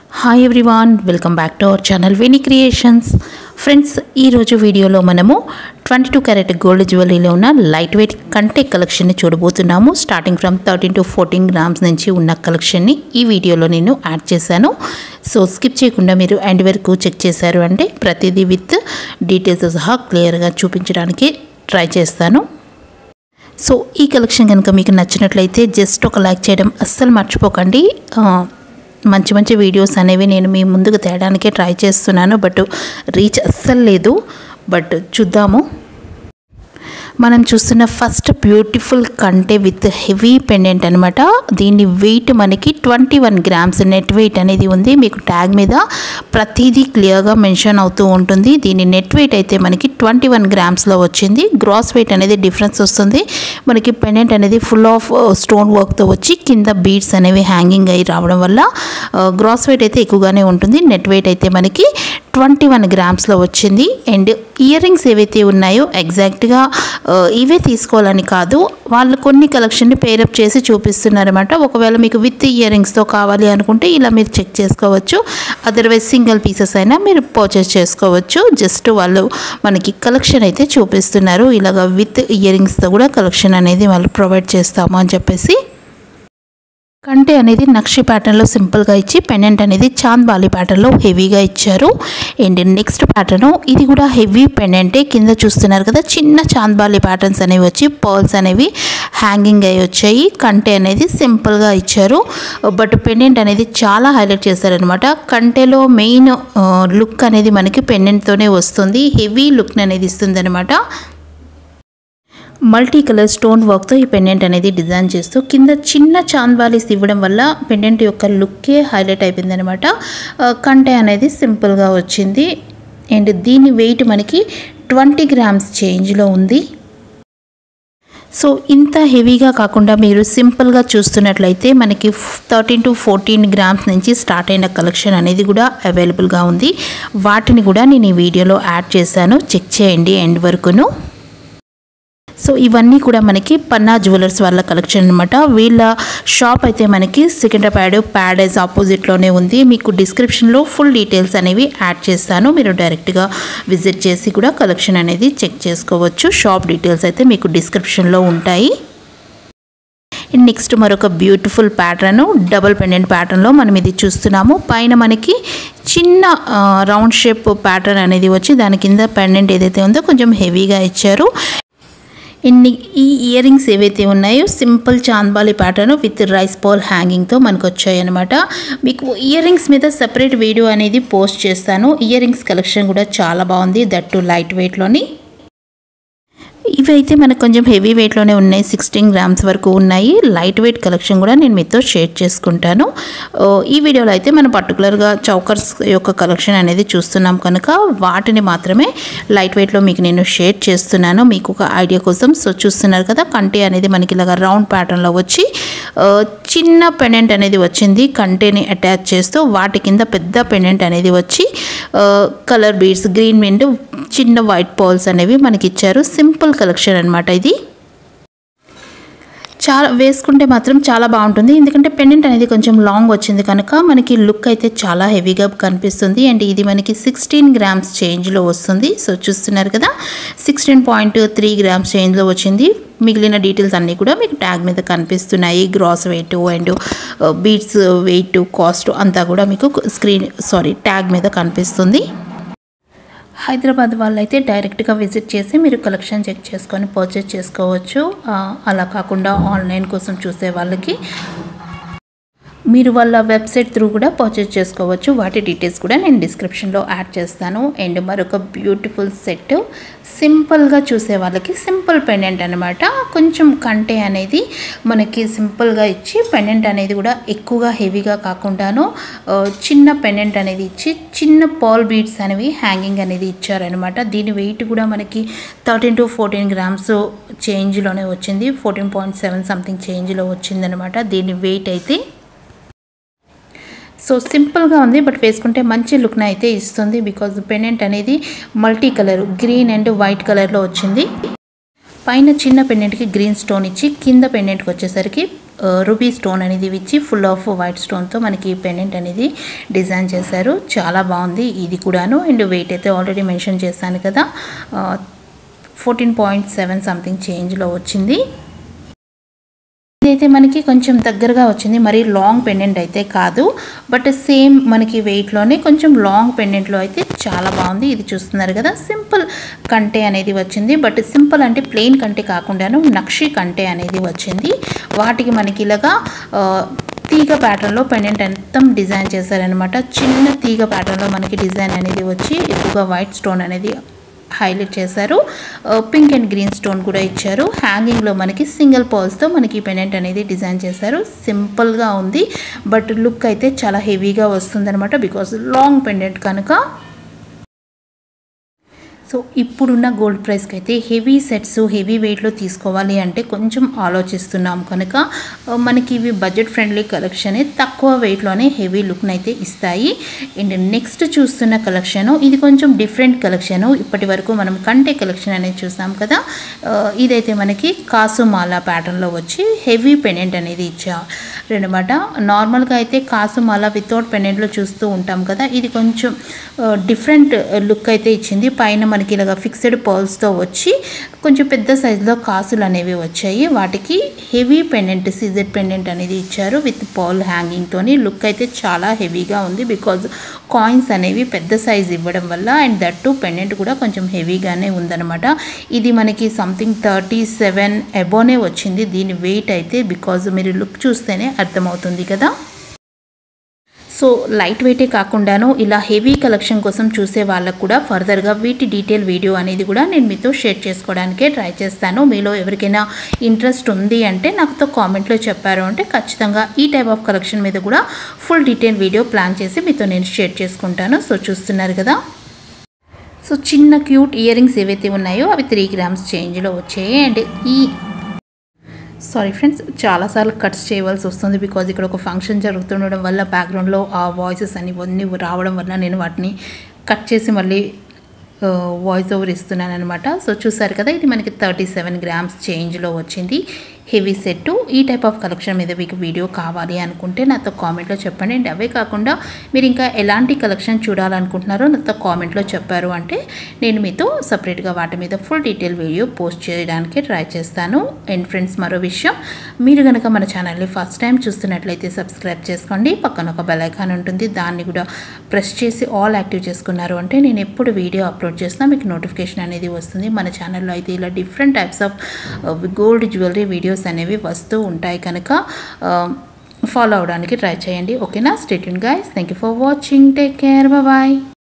hi everyone welcome back to our channel Veni creations friends ఈరోజు వీడియోలో మనము ట్వంటీ టూ క్యారెట్ గోల్డ్ జ్యువెలరీలో ఉన్న లైట్ వెయిట్ కంటే కలెక్షన్ని చూడబోతున్నాము starting from thirteen to fourteen grams నుంచి ఉన్న కలెక్షన్ని ఈ వీడియోలో నేను యాడ్ చేశాను సో స్కిప్ చేయకుండా మీరు ఎండ్ వరకు చెక్ చేశారు అంటే ప్రతిదీ విత్ డీటెయిల్స్ సహా క్లియర్గా చూపించడానికి ట్రై చేస్తాను సో ఈ కలెక్షన్ కనుక మీకు నచ్చినట్లయితే జస్ట్ ఒక లైక్ చేయడం అస్సలు మర్చిపోకండి ఆ, మంచి మంచి వీడియోస్ అనేవి నేను మీ ముందుకు తేయడానికే ట్రై చేస్తున్నాను బట్ రీచ్ అస్సలు లేదు బట్ చూద్దాము మనం చూస్తున్న ఫస్ట్ బ్యూటిఫుల్ కంటే విత్ హెవీ పెండెంట్ అనమాట దీని వెయిట్ మనకి twenty one grams net weight అనేది ఉంది మీకు ట్యాగ్ మీద ప్రతిదీ క్లియర్గా మెన్షన్ అవుతూ ఉంటుంది దీని నెట్ వెయిట్ అయితే మనకి ట్వంటీ వన్ గ్రామ్స్లో వచ్చింది గ్రాస్ వెయిట్ అనేది డిఫరెన్స్ వస్తుంది మనకి పెండెంట్ అనేది ఫుల్ ఆఫ్ స్టోన్ వర్క్తో వచ్చి కింద బీడ్స్ అనేవి హ్యాంగింగ్ అయ్యి రావడం వల్ల గ్రాస్ వెయిట్ అయితే ఎక్కువగానే ఉంటుంది నెట్ వెయిట్ అయితే మనకి ట్వంటీ వన్ గ్రామ్స్లో వచ్చింది అండ్ ఇయర్ రింగ్స్ ఏవైతే ఉన్నాయో ఎగ్జాక్ట్గా ఆ, ఇవే తీసుకోవాలని కాదు వాళ్ళు కొన్ని కలెక్షన్ని పేరప్ చేసి చూపిస్తున్నారన్నమాట ఒకవేళ మీకు విత్ ఇయర్ రింగ్స్తో కావాలి అనుకుంటే ఇలా మీరు చెక్ చేసుకోవచ్చు అదర్వైజ్ సింగిల్ పీసెస్ అయినా మీరు పర్చేస్ చేసుకోవచ్చు జస్ట్ వాళ్ళు మనకి కలెక్షన్ అయితే చూపిస్తున్నారు ఇలాగ విత్ ఇయర్ రింగ్స్తో కూడా కలెక్షన్ అనేది వాళ్ళు ప్రొవైడ్ చేస్తాము అని చెప్పేసి కంటే అనేది నక్షి ప్యాటర్న్లో సింపుల్గా ఇచ్చి పెండెంట్ అనేది చాంద్ బాలి ప్యాటర్న్లో హెవీగా ఇచ్చారు అండ్ నెక్స్ట్ ప్యాటర్న్ ఇది కూడా హెవీ పెండెంటే కింద చూస్తున్నారు కదా చిన్న చాంద్ బాలి ప్యాటర్న్స్ అనేవి వచ్చి పర్ల్స్ అనేవి హ్యాంగింగ్ అయి వచ్చాయి కంటే అనేది సింపుల్గా ఇచ్చారు బట్ పెండెంట్ అనేది చాలా హైలైట్ చేశారనమాట కంటెలో మెయిన్ లుక్ అనేది మనకి పెండెంట్తోనే వస్తుంది హెవీ లుక్ అనేది ఇస్తుంది అనమాట మల్టీ కలర్ స్టోన్ వర్క్తో ఈ పెండెంట్ అనేది డిజైన్ చేస్తూ కింద చిన్న చాంద్వాలీస్ ఇవ్వడం వల్ల పెండెంట్ యొక్క లుక్కే హైలైట్ అయిపోయింది అనమాట కంటే అనేది సింపుల్గా వచ్చింది అండ్ దీని వెయిట్ మనకి ట్వంటీ గ్రామ్స్ చేంజ్లో ఉంది సో ఇంత హెవీగా కాకుండా మీరు సింపుల్గా చూస్తున్నట్లయితే మనకి థర్టీన్ టు ఫోర్టీన్ గ్రామ్స్ నుంచి స్టార్ట్ అయిన కలెక్షన్ అనేది కూడా అవైలబుల్గా ఉంది వాటిని కూడా నేను ఈ వీడియోలో యాడ్ చేశాను చెక్ చేయండి ఎండ్ వరకును సో ఇవన్నీ కూడా మనకి పన్నా జ్యువెలర్స్ వాళ్ళ కలెక్షన్ అనమాట వీళ్ళ షాప్ అయితే మనకి సికింద్రాబాద్ ప్యాడైజ్ ఆపోజిట్లోనే ఉంది మీకు డిస్క్రిప్షన్లో ఫుల్ డీటెయిల్స్ అనేవి యాడ్ చేస్తాను మీరు డైరెక్ట్గా విజిట్ చేసి కూడా కలెక్షన్ అనేది చెక్ చేసుకోవచ్చు షాప్ డీటెయిల్స్ అయితే మీకు డిస్క్రిప్షన్లో ఉంటాయి నెక్స్ట్ మరొక బ్యూటిఫుల్ ప్యాటర్న్ డబుల్ పెండెంట్ ప్యాటర్న్లో మనం ఇది చూస్తున్నాము పైన మనకి చిన్న రౌండ్ షేప్ ప్యాటర్న్ అనేది వచ్చి దాని కింద పెండెంట్ ఏదైతే ఉందో కొంచెం హెవీగా ఇచ్చారు ఇన్ని ఈ ఇయర్ రింగ్స్ ఏవైతే ఉన్నాయో simple chandbali pattern with rice ball హ్యాంగింగ్తో మనకు వచ్చాయి అనమాట మీకు ఇయర్ రింగ్స్ మీద సెపరేట్ వీడియో అనేది పోస్ట్ చేస్తాను ఇయర్ రింగ్స్ కలెక్షన్ కూడా చాలా బాగుంది దట్ టు లైట్ వెయిట్లోని ఇవి అయితే మనకు కొంచెం హెవీ వెయిట్లోనే ఉన్నాయి సిక్స్టీన్ గ్రామ్స్ వరకు ఉన్నాయి లైట్ వెయిట్ కలెక్షన్ కూడా నేను మీతో షేర్ చేసుకుంటాను ఓ, ఈ వీడియోలో అయితే మనం పర్టికులర్గా చౌకర్స్ యొక్క కలెక్షన్ అనేది చూస్తున్నాం కనుక వాటిని మాత్రమే లైట్ వెయిట్లో మీకు నేను షేర్ చేస్తున్నాను మీకు ఒక ఐడియా కోసం సో చూస్తున్నారు కదా కంటే అనేది మనకి ఇలాగ రౌండ్ ప్యాటర్న్లో వచ్చి ఆ, చిన్న పెండెంట్ అనేది వచ్చింది కంటేని అటాచ్ చేస్తూ వాటి కింద పెద్ద పెండెంట్ అనేది వచ్చి కలర్ బీడ్స్ గ్రీన్ విండ్ చిన్న వైట్ పాల్స్ అనేవి మనకి ఇచ్చారు సింపుల్ కలెక్షన్ అనమాట ఇది చాలా వేసుకుంటే మాత్రం చాలా బాగుంటుంది ఎందుకంటే పెండెంట్ అనేది కొంచెం లాంగ్ వచ్చింది కనుక మనకి లుక్ అయితే చాలా హెవీగా కనిపిస్తుంది అండ్ ఇది మనకి సిక్స్టీన్ గ్రామ్స్ చేంజ్లో వస్తుంది సో చూస్తున్నారు కదా సిక్స్టీన్ పాయింట్ త్రీ గ్రామ్స్ చేంజ్లో వచ్చింది మిగిలిన డీటెయిల్స్ అన్నీ కూడా మీకు ట్యాగ్ మీద కనిపిస్తున్నాయి gross weight and beads weight cost అంతా కూడా మీకు స్క్రీన్ సారీ ట్యాగ్ మీద కనిపిస్తుంది హైదరాబాద్ వాళ్ళు అయితే డైరెక్ట్గా విజిట్ చేసి మీరు కలెక్షన్ చెక్ చేసుకొని పర్చేస్ చేసుకోవచ్చు ఆ, అలా కాకుండా ఆన్లైన్ కోసం చూసే వాళ్ళకి మీరు వాళ్ళ వెబ్సైట్ త్రూ కూడా పర్చేస్ చేసుకోవచ్చు వాటి డీటెయిల్స్ కూడా నేను డిస్క్రిప్షన్లో యాడ్ చేస్తాను అండ్ మరొక బ్యూటిఫుల్ సెట్ సింపుల్గా చూసే వాళ్ళకి సింపుల్ పెండెంట్ అనమాట కొంచెం కంటే అనేది మనకి సింపుల్గా ఇచ్చి పెండెంట్ అనేది కూడా ఎక్కువగా హెవీగా కాకుండాను ఆ, చిన్న పెండెంట్ అనేది ఇచ్చి చిన్న పాల్ బీడ్స్ అనేవి హ్యాంగింగ్ అనేది ఇచ్చారనమాట దీని వెయిట్ కూడా మనకి థర్టీన్ టు ఫోర్టీన్ గ్రామ్స్ చేంజ్లోనే వచ్చింది ఫోర్టీన్ పాయింట్ సెవెన్ సంథింగ్ చేంజ్లో వచ్చిందనమాట దీని వెయిట్ అయితే సో సింపుల్గా ఉంది బట్ వేసుకుంటే మంచి లుక్ని అయితే ఇస్తుంది బికాజ్ పెండెంట్ అనేది multi colour green and white కలర్లో వచ్చింది పైన చిన్న పెండెంట్కి గ్రీన్ స్టోన్ ఇచ్చి కింద పెండెంట్కి వచ్చేసరికి రూబీ స్టోన్ అనేది ఇచ్చి ఫుల్ ఆఫ్ వైట్ స్టోన్తో మనకి పెండెంట్ అనేది డిజైన్ చేశారు చాలా బాగుంది ఇది కూడాను అండ్ వెయిట్ అయితే ఆల్రెడీ మెన్షన్ చేశాను కదా ఫోర్టీన్ పాయింట్ సెవెన్ సంథింగ్ చేంజ్లో వచ్చింది ఇదైతే మనకి కొంచెం దగ్గరగా వచ్చింది మరి లాంగ్ పెండెంట్ అయితే కాదు బట్ సేమ్ మనకి వెయిట్లోనే కొంచెం లాంగ్ పెండెంట్లో అయితే చాలా బాగుంది ఇది చూస్తున్నారు కదా సింపుల్ కంటే అనేది వచ్చింది బట్ సింపుల్ అంటే ప్లెయిన్ కంటే కాకుండాను నక్షి కంటే అనేది వచ్చింది వాటికి మనకి ఇలాగా ఆ, తీగ ప్యాటర్న్లో పెండెంట్ మొత్తం డిజైన్ చేశారనమాట చిన్న తీగ ప్యాటర్న్లో మనకి డిజైన్ అనేది వచ్చి ఎక్కువగా వైట్ స్టోన్ అనేది హైలైట్ చేశారు పింక్ అండ్ గ్రీన్ స్టోన్ కూడా ఇచ్చారు హ్యాంగింగ్లో మనకి సింగిల్ పర్ల్స్తో మనకి పెండెంట్ అనేది డిజైన్ చేశారు సింపుల్గా ఉంది బట్ లుక్ అయితే చాలా హెవీగా వస్తుందన్నమాట బికాస్ లాంగ్ పెండెంట్ కనుక సో ఇప్పుడున్న గోల్డ్ ప్రైస్కి అయితే హెవీ సెట్స్ హెవీ వెయిట్లో తీసుకోవాలి అంటే కొంచెం ఆలోచిస్తున్నాం కనుక ఆ, మనకి ఇవి బడ్జెట్ ఫ్రెండ్లీ కలెక్షన్ తక్కువ వెయిట్లోనే హెవీ లుక్ని అయితే ఇస్తాయి అండ్ నెక్స్ట్ చూస్తున్న కలెక్షన్ ఇది కొంచెం డిఫరెంట్ కలెక్షన్ ఇప్పటి వరకు మనం కంటే కలెక్షన్ అనేది చూసాం కదా ఆ, ఇదైతే మనకి కాసుమాల ప్యాటర్న్లో వచ్చి హెవీ పెండెంట్ అనేది ఇచ్చారు అనమాట నార్మల్గా అయితే కాసుమాల వితౌట్ పెండెంట్లో చూస్తూ ఉంటాం కదా ఇది కొంచెం డిఫరెంట్ లుక్ అయితే ఇచ్చింది పైన మనకి ఇలాగ ఫిక్స్డ్ పర్ల్స్తో వచ్చి కొంచెం పెద్ద సైజులో కాసులు అనేవి వచ్చాయి వాటికి హెవీ పెండెంట్ సీజెడ్ పెండెంట్ అనేది ఇచ్చారు విత్ పర్ల్ హ్యాంగింగ్తోని లుక్ అయితే చాలా హెవీగా ఉంది బికాజ్ కాయిన్స్ అనేవి పెద్ద సైజ్ ఇవ్వడం వల్ల అండ్ దట్ టు పెండెంట్ కూడా కొంచెం హెవీగానే ఉందన్నమాట ఇది మనకి సంథింగ్ థర్టీ సెవెన్ ఎబోనే వచ్చింది దీని వెయిట్ అయితే బికాజ్ మీరు లుక్ చూస్తేనే అర్థమవుతుంది కదా సో లైట్ వెయిటే కాకుండాను ఇలా హెవీ కలెక్షన్ కోసం చూసే వాళ్ళకు కూడా ఫర్దర్గా వీటి డీటెయిల్ వీడియో అనేది కూడా నేను మీతో షేర్ చేసుకోవడానికే ట్రై చేస్తాను మీలో ఎవరికైనా ఇంట్రెస్ట్ ఉంది అంటే నాకుతో కామెంట్లో చెప్పారు అంటే ఖచ్చితంగా ఈ టైప్ ఆఫ్ కలెక్షన్ మీద కూడా ఫుల్ డీటెయిల్ వీడియో ప్లాన్ చేసి మీతో నేను షేర్ చేసుకుంటాను సో చూస్తున్నారు కదా సో చిన్న క్యూట్ ఇయర్ రింగ్స్ ఏవైతే ఉన్నాయో అవి త్రీ గ్రామ్స్ చేంజ్లో వచ్చాయి అండ్ ఈ సారీ ఫ్రెండ్స్ చాలాసార్లు కట్స్ చేయవలసి వస్తుంది బికాజ్ ఇక్కడ ఒక ఫంక్షన్ జరుగుతుండడం వల్ల బ్యాక్గ్రౌండ్లో ఆ వాయిసెస్ అని ఇవన్నీ రావడం వల్ల నేను వాటిని కట్ చేసి మళ్ళీ వాయిస్ ఓవర్ ఇస్తున్నాను అనమాట సో చూసారు కదా ఇది మనకి థర్టీ సెవెన్ గ్రామ్స్ చేంజ్లో వచ్చింది హెవీ సెట్ ఈ టైప్ ఆఫ్ కలెక్షన్ మీద మీకు వీడియో కావాలి అనుకుంటే నాతో కామెంట్లో చెప్పండి అండ్ అవే కాకుండా మీరు ఇంకా ఎలాంటి కలెక్షన్ చూడాలనుకుంటున్నారో నాతో కామెంట్లో చెప్పారు అంటే నేను మీతో సపరేట్గా వాటి మీద ఫుల్ డీటెయిల్ వీడియో పోస్ట్ చేయడానికి ట్రై చేస్తాను అండ్ ఫ్రెండ్స్ మరో విషయం మీరు కనుక మన ఛానల్ని ఫస్ట్ టైం చూస్తున్నట్లయితే సబ్స్క్రైబ్ చేసుకోండి పక్కన ఒక బెల్ ఐకాన్ ఉంటుంది దాన్ని కూడా ప్రెస్ చేసి ఆల్ యాక్టివ్ చేసుకున్నారు అంటే నేను ఎప్పుడు వీడియో అప్లోడ్ చేసినా మీకు నోటిఫికేషన్ అనేది వస్తుంది మన ఛానల్లో అయితే ఇలా different types of gold jewellery videos అనేవి వస్తూ ఉంటాయి కనుక ఫాలో అవడానికి ట్రై చేయండి ఓకేనా stay tune guys thank you for watching take care bye